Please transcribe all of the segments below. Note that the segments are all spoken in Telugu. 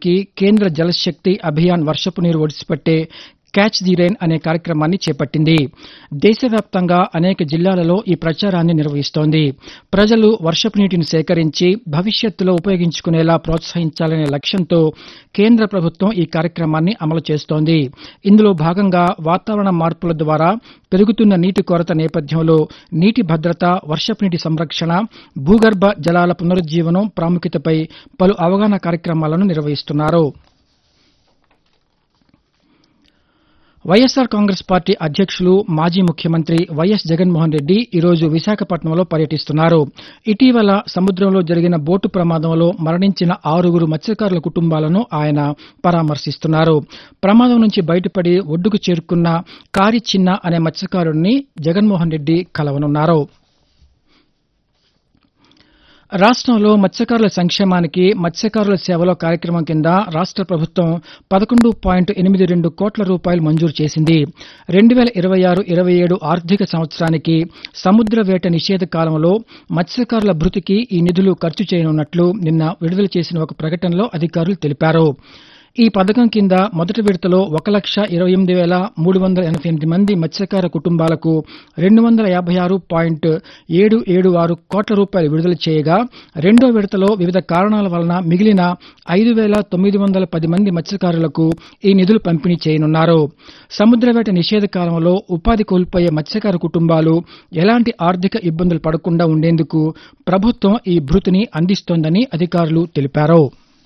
సంక్షేమానికి కేంద్ర జలశక్తి అభియాన్ వర్షపు నీరు ఒడిసిపట్టే క్యాచ్ ది రైన్ అనే కార్యక్రమాన్ని చేపట్టింది దేశవ్యాప్తంగా అనేక జిల్లాలలో ఈ ప్రచారాన్ని నిర్వహిస్తోంది ప్రజలు వర్షపు నీటిని సేకరించి భవిష్యత్తులో ఉపయోగించుకునేలా ప్రోత్సహించాలనే లక్ష్యంతో కేంద్ర ప్రభుత్వం ఈ కార్యక్రమాన్ని అమలు చేస్తోంది ఇందులో భాగంగా వాతావరణ మార్పుల ద్వారా పెరుగుతున్న నీటి కొరత నేపథ్యంలో నీటి భద్రత వర్షపు నీటి సంరక్షణ భూగర్భ జలాల పునరుజ్జీవనం ప్రాముఖ్యతపై పలు అవగాహన కార్యక్రమాలను నిర్వహిస్తున్నారు వైఎస్సార్ కాంగ్రెస్ పార్టీ అధ్యక్షులు మాజీ ముఖ్యమంత్రి వైఎస్ జగన్మోహన్ రెడ్డి ఈరోజు విశాఖపట్నంలో పర్యటిస్తున్నారు ఇటీవల సముద్రంలో జరిగిన బోటు ప్రమాదంలో మరణించిన ఆరుగురు మత్స్యకారుల కుటుంబాలను ఆయన పరామర్శిస్తున్నారు ప్రమాదం నుంచి బయటపడి ఒడ్డుకు చేరుకున్న కారి చిన్న అనే మత్స్యకారుడిని జగన్మోహన్ రెడ్డి కలవనున్నారు రాష్ట్రంలో మత్స్యకారుల సంక్షేమానికి మత్స్యకారుల సేవలో కార్యక్రమం కింద రాష్ట్ర ప్రభుత్వం పదకొండు పాయింట్ ఎనిమిది రెండు కోట్ల రూపాయలు మంజూరు చేసింది రెండు వేల ఇరవై ఆరు ఇరవై ఏడు ఆర్థిక సంవత్సరానికి సముద్ర వేట నిషేధ కాలంలో మత్స్యకారుల భృతికి ఈ నిధులు ఖర్చు చేయనున్నట్లు నిన్న విడుదల చేసిన ఒక ప్రకటనలో అధికారులు తెలిపారు ఈ పథకం కింద మొదటి విడతలో ఒక లక్ష ఇరవై ఎనిమిది వేల మూడు వందల ఎనభై ఎనిమిది మంది మత్స్యకార కుటుంబాలకు రెండు వందల యాభై ఆరు పాయింట్ ఏడు ఏడు ఆరు కోట్ల రూపాయలు విడుదల చేయగా రెండో విడతలో వివిధ కారణాల వలన మిగిలిన ఐదు వేల తొమ్మిది వందల పది మంది మత్స్యకారులకు ఈ నిధులు పంపిణీ చేయనున్నారు సముద్రవేట నిషేధ కాలంలో ఉపాధి కోల్పోయే మత్స్యకార కుటుంబాలు ఎలాంటి ఆర్థిక ఇబ్బందులు పడకుండా ఉండేందుకు ప్రభుత్వం ఈ భృతిని అందిస్తోందని అధికారులు తెలిపారు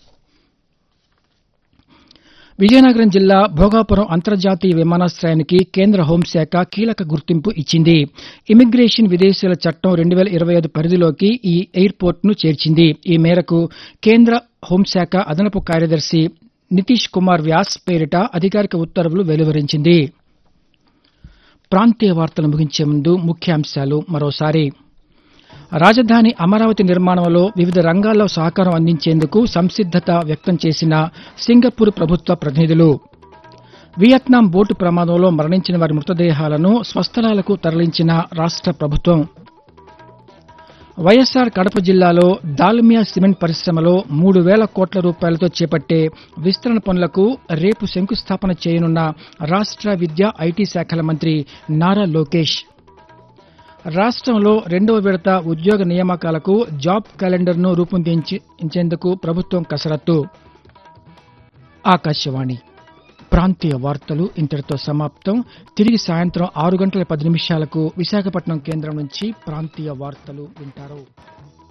విజయనగరం జిల్లా భోగాపురం అంతర్జాతీయ విమానాశ్రయానికి కేంద్ర హోంశాఖ కీలక గుర్తింపు ఇచ్చింది ఇమిగ్రేషన్ విదేశీయుల చట్టం రెండు వేల ఇరవై ఐదు పరిధిలోకి ఈ ఎయిర్పోర్ట్ను చేర్చింది ఈ మేరకు కేంద్ర హోంశాఖ అదనపు కార్యదర్శి నితీష్ కుమార్ వ్యాస్ పేరిట అధికారిక ఉత్తర్వులు వెలువరించింది ప్రాంతీయ వార్తలు ముగించే ముందు ముఖ్యాంశాలు మరోసారి రాజధాని అమరావతి నిర్మాణంలో వివిధ రంగాల్లో సహకారం అందించేందుకు సంసిద్దత వ్యక్తం చేసిన సింగపూర్ ప్రభుత్వ ప్రతినిధులు వియత్నాం బోటు ప్రమాదంలో మరణించిన వారి మృతదేహాలను స్వస్థలాలకు తరలించిన రాష్ట ప్రభుత్వం వైఎస్సార్ కడప జిల్లాలో దాల్మియా సిమెంట్ పరిశ్రమలో మూడు వేల కోట్ల రూపాయలతో చేపట్టే విస్తరణ పనులకు రేపు శంకుస్థాపన చేయనున్న రాష్ట విద్యా ఐటీ శాఖల మంత్రి నారా లోకేష్ రాష్ట్రంలో రెండవ విడత ఉద్యోగ నియామకాలకు జాబ్ క్యాలెండర్ను రూపొందించేందుకు ప్రభుత్వం కసరత్తు ఆకాశవాణి ప్రాంతీయ వార్తలు ఇంతటితో సమాప్తం తిరిగి సాయంత్రం ఆరు గంటల పది నిమిషాలకు విశాఖపట్నం కేంద్రం నుంచి ప్రాంతీయ వార్తలు వింటారు